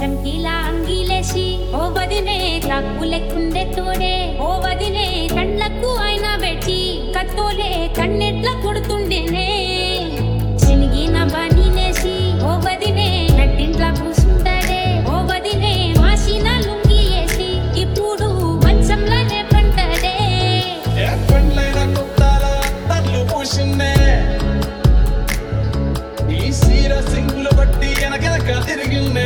చంకీలా అంగీలేసి ఓ వదినే చాకు లెక్కుండే తోడే ఓ వదినే కళ్ళకు ఆయన పెట్టి కత్తోలే కన్నెట్ల కొడుతుండేనే చినిగిన బనీనేసి ఓ వదినే నట్టింట్ల కూసుంటాడే ఓ వదినే మాసిన లుంగి వేసి ఇప్పుడు మంచంలోనే పంటాడే ఏ పెండ్లైన కొత్తాల తల్లు పూసిందే ఈ సీర సింగులు బట్టి వెనకెనక తిరిగిందే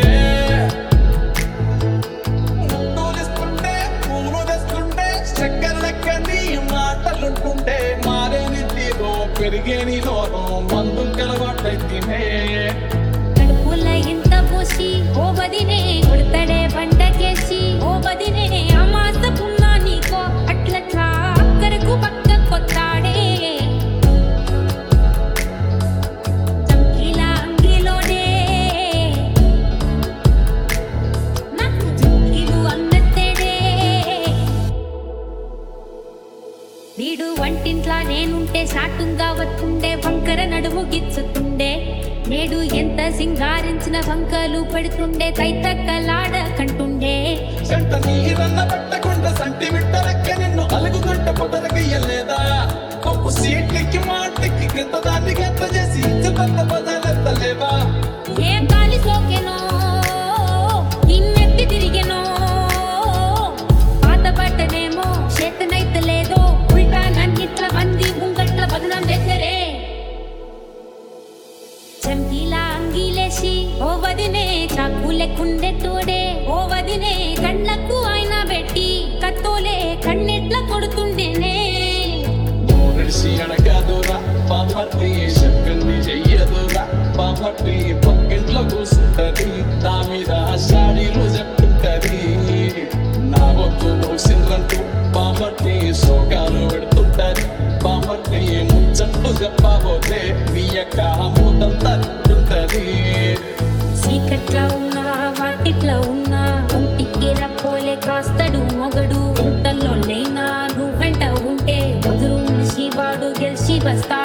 ముద్దులిస్తుంటే పూలు తెస్తుంటే చక్కెర లెక్క నీ మాటలుంటుంటే మారేని తీరు పెరిగేని లోకం మందు కలవాటైతేనే కడుపుల ఇంత పోసి ఓ వదినే కొడతాడే పంటకేసి ఓ వదినే అమాస పున్నా నీకో అట్లట్లా అక్కరకు పక్క కొత్తాడే చంకీల అంగిలోనే నాకు చంకీలు అన్నత్తేడే వీడు వంటింట్లా నేనుంటే సాటుంగా వస్తుండే వంకర నడుము గిచ్చుతుండే నేడు ఎంత సింగారించిన వంకలు పెడుతుండే తైతక్కలాడ కంటుండే చెంట నీరన్న పట్టకుండా సంటి విట్టలెక్క నిన్ను అలుగుగంట పొదలకయ్యలేదా కొప్పు సీట్లకి మాటకి గంత దాన్ని గంత చేసి ఇచ్చుకొత్త పదాలెత్తలేవా ఏ గాలి సోకెనో ఇన్నెత్తి తిరిగెనో పాత పట్టనేమో చేతనైతే లేదో ఉల్టా నన్నిట్ల మంది ముంగట్ల బదనం దగ్గరే చంకీలా అంగీలేసి ఓ వదినే చాకు లెక్కుండే తోడే ఓ వదినే కళ్ళకు ఆయన పెట్టి కత్తోలే కన్నెట్ల కొడుతుండేనే నడిసి అడగదురా పాపట్టి శక్తిని చెయ్యదురా పాపట్టి పక్కింట్లో కూసుంటది నా మీద సాడీలు చెప్తుంటది నా వద్దు సిండ్రంటూ పాపట్టి సోకాలు పెడుతుంటది పాపట్టి ముచ్చట్లు చెప్పబోతే నీ యొక్క మూతంతా తింటుంటది చీకట్లా ఉన్నా వాటిట్లా ఉన్నా ఒంటికి రప్పోలే కాస్తడు మొగడు ఇంతలో లేనా నువ్వెంట ఉంటే ఎదురు మనిషి వాడు గెలిచి వస్తా